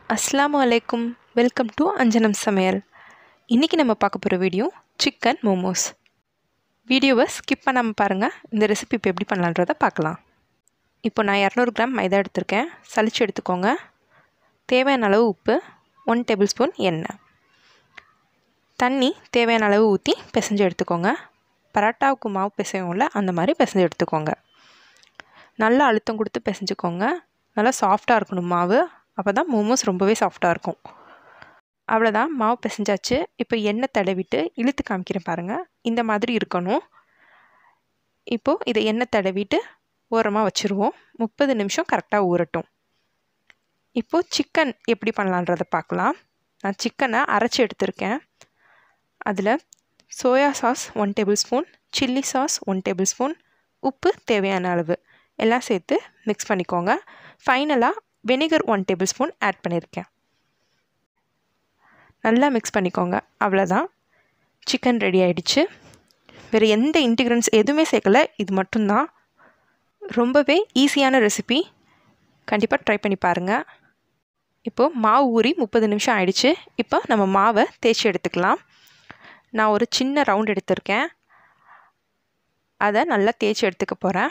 அஸ்ஸலாமு அலைக்கும் welcome to அஞ்சனம் சமையல் இன்றைக்கி நம்ம பார்க்க போகிற வீடியோ சிக்கன் மோமோஸ் வீடியோவை ஸ்கிப் பண்ணாமல் பாருங்கள் இந்த ரெசிபி இப்போ எப்படி பண்ணலான்றதை பார்க்கலாம் இப்போ நான் இரநூறு கிராம் மைதா எடுத்திருக்கேன் சலிச்சு எடுத்துக்கோங்க தேவையான அளவு உப்பு ஒன் டேபிள் ஸ்பூன் எண்ணெய் தண்ணி தேவையான அளவு ஊற்றி பிசைஞ்சு எடுத்துக்கோங்க பரோட்டாவுக்கு மாவு பிசையும்ல அந்த மாதிரி பிசைஞ்சு எடுத்துக்கோங்க நல்லா அழுத்தம் கொடுத்து பிசைஞ்சுக்கோங்க நல்லா சாஃப்டாக இருக்கணும் மாவு அப்போ தான் மோமோஸ் ரொம்பவே சாஃப்டாக இருக்கும் அவ்வளோதான் மாவு பிசைஞ்சாச்சு இப்போ எண்ணெய் தடவிட்டு இழுத்து காமிக்கிறேன் பாருங்கள் இந்த மாதிரி இருக்கணும் இப்போது இதை எண்ணெய் தடவிட்டு ஓரமாக வச்சுருவோம் முப்பது நிமிஷம் கரெக்டாக ஊறட்டும் இப்போது சிக்கன் எப்படி பண்ணலான்றதை பார்க்கலாம் நான் சிக்கனை அரைச்சி எடுத்திருக்கேன் அதில் soya sauce one tablespoon chilli sauce one tablespoon உப்பு தேவையான அளவு எல்லாம் சேர்த்து மிக்ஸ் பண்ணிக்கோங்க ஃபைனலாக vinegar one tablespoon add பண்ணியிருக்கேன் நல்லா மிக்ஸ் பண்ணிக்கோங்க அவ்வளோதான் சிக்கன் ரெடி ஆகிடுச்சு வேறு எந்த இன்டிகிரன்ஸ் எதுவுமே சேர்க்கல இது மட்டும்தான் ரொம்பவே ஈஸியான ரெசிபி கண்டிப்பாக ட்ரை பண்ணி பாருங்கள் இப்போது மாவு ஊறி முப்பது நிமிஷம் ஆயிடுச்சு இப்போ நம்ம மாவை தேய்ச்சி எடுத்துக்கலாம் நான் ஒரு சின்ன ரவுண்ட் எடுத்திருக்கேன் அதை நல்லா தேய்ச்சி எடுத்துக்க போகிறேன்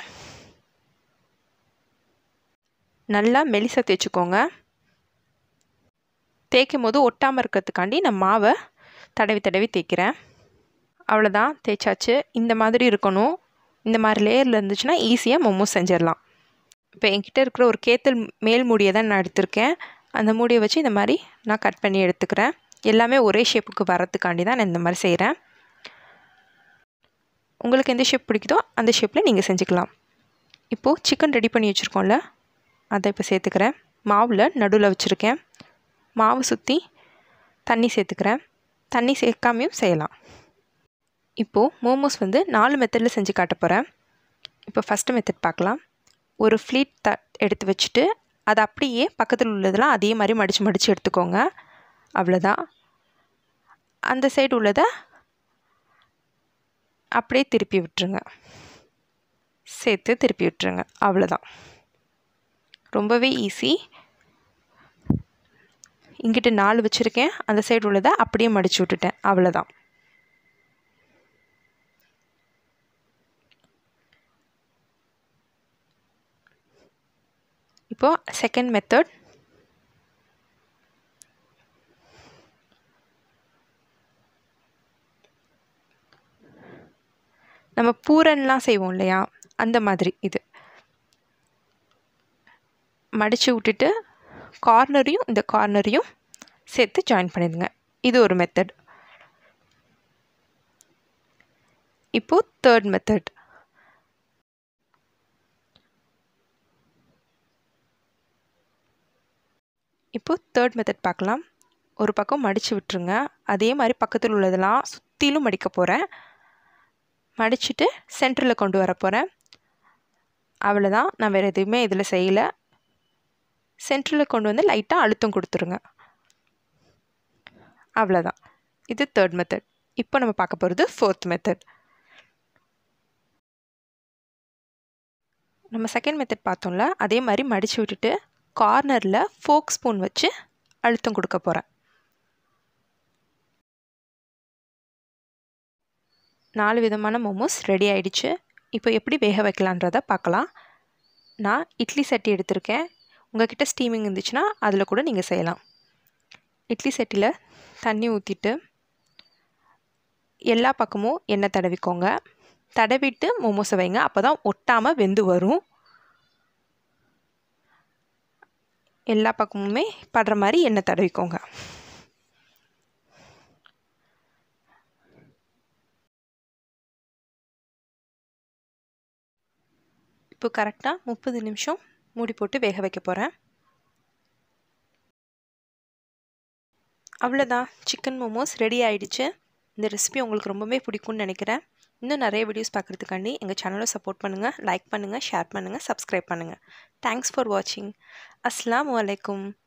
நல்லா மெலிசாக தேய்ச்சிக்கோங்க தேய்க்கும் போது ஒட்டாமல் இருக்கிறதுக்காண்டி நான் மாவை தடவி தடவி தேய்க்கிறேன் அவ்வளோதான் தேய்ச்சாச்சு இந்த மாதிரி இருக்கணும் இந்த மாதிரி லேயரில் இருந்துச்சுன்னா ஈஸியாக மோமோஸ் செஞ்சிடலாம் இப்போ என்கிட்ட இருக்கிற ஒரு கேத்தல் மேல் மூடியை தான் நான் எடுத்திருக்கேன் அந்த மூடியை வச்சு இந்த மாதிரி நான் கட் பண்ணி எடுத்துக்கிறேன் எல்லாமே ஒரே ஷேப்புக்கு வரத்துக்காண்டி தான் நான் இந்த மாதிரி செய்கிறேன் உங்களுக்கு எந்த ஷேப் பிடிக்குதோ அந்த ஷேப்பில் நீங்கள் செஞ்சுக்கலாம் இப்போது சிக்கன் ரெடி பண்ணி வச்சுருக்கோம்ல அதை இப்போ சேர்த்துக்கிறேன் மாவில் நடுவில் வச்சுருக்கேன் மாவு சுற்றி தண்ணி சேர்த்துக்கிறேன் தண்ணி சேர்க்காமையும் செய்யலாம் இப்போது மோமோஸ் வந்து நாலு மெத்தடில் செஞ்சு காட்ட போகிறேன் இப்போ ஃபஸ்ட்டு மெத்தட் பார்க்கலாம் ஒரு ஃப்ளீட் த எடுத்து வச்சுட்டு அதை அப்படியே பக்கத்தில் உள்ளதெல்லாம் அதே மாதிரி மடித்து மடித்து எடுத்துக்கோங்க அவ்வளோதான் அந்த சைடு உள்ளதை அப்படியே திருப்பி விட்டுருங்க சேர்த்து திருப்பி விட்டுருங்க அவ்வளோதான் ரொம்பவே ஈஸி இங்கிட்ட நாலு வச்சுருக்கேன் அந்த சைடு உள்ளதை அப்படியே மடித்து விட்டுட்டேன் அவ்வளோதான் இப்போது செகண்ட் மெத்தட் நம்ம பூரன்லாம் செய்வோம் இல்லையா அந்த மாதிரி இது மடித்து விட்டுட்டு கார்னரையும் இந்த கார்னரையும் சேர்த்து ஜாயின் பண்ணிடுங்க இது ஒரு மெத்தட் இப்போது தேர்ட் மெத்தட் இப்போது தேர்ட் மெத்தட் பார்க்கலாம் ஒரு பக்கம் மடித்து விட்டுருங்க அதே மாதிரி பக்கத்தில் உள்ளதெல்லாம் சுற்றிலும் மடிக்க போகிறேன் மடிச்சுட்டு சென்டரில் கொண்டு வர போகிறேன் அவ்வளோதான் நான் வேறு எதுவுமே இதில் செய்யலை சென்டரில் கொண்டு வந்து லைட்டாக அழுத்தம் கொடுத்துருங்க அவ்வளோதான் இது தேர்ட் மெத்தட் இப்போ நம்ம பார்க்க போகிறது ஃபோர்த் மெத்தட் நம்ம செகண்ட் மெத்தட் பார்த்தோம்ல அதே மாதிரி மடித்து விட்டுட்டு கார்னரில் ஃபோக் ஸ்பூன் வச்சு அழுத்தம் கொடுக்க போகிறேன் நாலு விதமான மோமோஸ் ரெடி ஆயிடுச்சு இப்போ எப்படி வேக வைக்கலான்றதை பார்க்கலாம் நான் இட்லி சட்டி எடுத்திருக்கேன் உங்கள்கிட்ட ஸ்டீமிங் இருந்துச்சுன்னா அதில் கூட நீங்கள் செய்யலாம் இட்லி சட்டியில் தண்ணி ஊற்றிட்டு எல்லா பக்கமும் எண்ணெய் தடவிக்கோங்க தடவிட்டு மோமோஸை வைங்க அப்போ தான் ஒட்டாமல் வெந்து வரும் எல்லா பக்கமுமே படுற மாதிரி எண்ணெய் தடவிக்கோங்க இப்போ கரெக்டாக முப்பது நிமிஷம் மூடி போட்டு வேக வைக்க போகிறேன் அவ்வளோதான் சிக்கன் மோமோஸ் ரெடி ஆகிடுச்சு இந்த ரெசிபி உங்களுக்கு ரொம்பவே பிடிக்கும்னு நினைக்கிறேன் இன்னும் நிறைய வீடியோஸ் பார்க்குறதுக்காண்டி எங்கள் சேனலை சப்போர்ட் பண்ணுங்கள் லைக் பண்ணுங்கள் ஷேர் பண்ணுங்கள் சப்ஸ்கிரைப் பண்ணுங்கள் தேங்க்ஸ் ஃபார் வாட்சிங் அஸ்லாம் வலைக்கும்